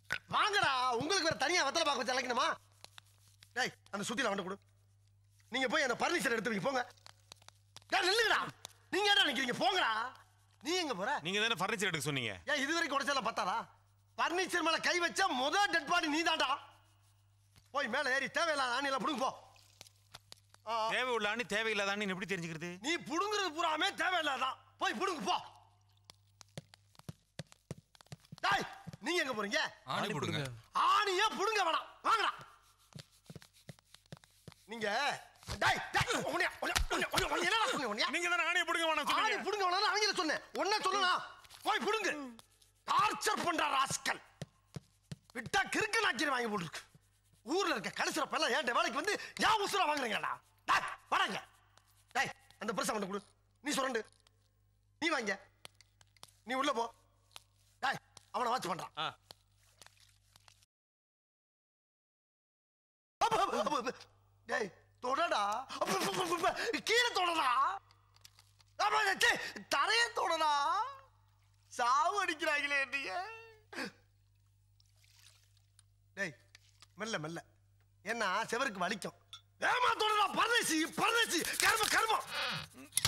வாங்கடா உங்களுக்கு வேற தனியா வெத்தலை பாக்க வச்சு அழைக்கணுமா டேய் அந்த சுத்தில வந்து கொடு நீங்க போய் அந்த பர்னிச்சர் எடுத்து வைங்க போங்க டேய் நில்லுங்கடா நீங்க என்ன நினைக்கிறீங்க போங்கடா நீ எங்க போற நீங்க தானே ஃபர்னிச்சர் எடுக்க சொன்னீங்க ஏன் இது வரைக்கும் உடைச்சல பத்தாதா பர்னிச்சர் மேல கை வச்சா முதல் டெட் பாடி நீ தான்டா போய் மேல ஏறி தேவையில்லாத ஆணியில புடுங்க போ ஆ, ஆ. தேவை உள்ள ஆணி தேவையில்லாத ஆணி எப்படி தெரிஞ்சுக்கிறது நீ புடுங்குறது பூராமே தேவையில்லாதான் போய் புடுங்க போ டேய் நீங்க எங்க போறீங்க ஆணி போடுங்க ஆணியே புடுங்க வேணாம் வாங்கடா நீங்க டேய் டேய் உன்னைய உன்னைய உன்னைய உன்னைய உன்னைய என்னடா சொன்னீங்க உன்னைய நீங்க தானே ஆணியை பிடிக்க வேணாம் ஆணி சொன்னீங்க புடுங்க வேணாம் அவங்கள சொன்னேன் உன்ன சொல்லலாம் போய் புடுங்க டார்ச்சர் பண்ற ராஸ்கல் விட்டா கிறுக்கு நாக்கிற வாங்கி போட்டுருக்கு ஊர்ல இருக்க கடைசில எல்லாம் ஏன் வேலைக்கு வந்து ஏன் உசுரா வாங்குறீங்கடா டேய் வராங்க டேய் அந்த பிரசம் கொண்டு கொடு நீ சுரண்டு நீ வாங்க நீ உள்ள போ டேய் அவனை வாட்ச் பண்றான் ஆ. அப்ப, அப்ப, அப்ப, அப்ப. டேய் தொடடா அப்ப, அப்ப, அப்ப, அப்ப. கீழே தொடடா அப்ப, டே, தரைய தொடடா சாவு அடிக்கிறாங்களே நீங்க டேய் மெல்ல மெல்ல என்ன செவருக்கு வலிக்கும் ஏமா தொடடா பரதேசி பரதேசி கர்ம கர்மம்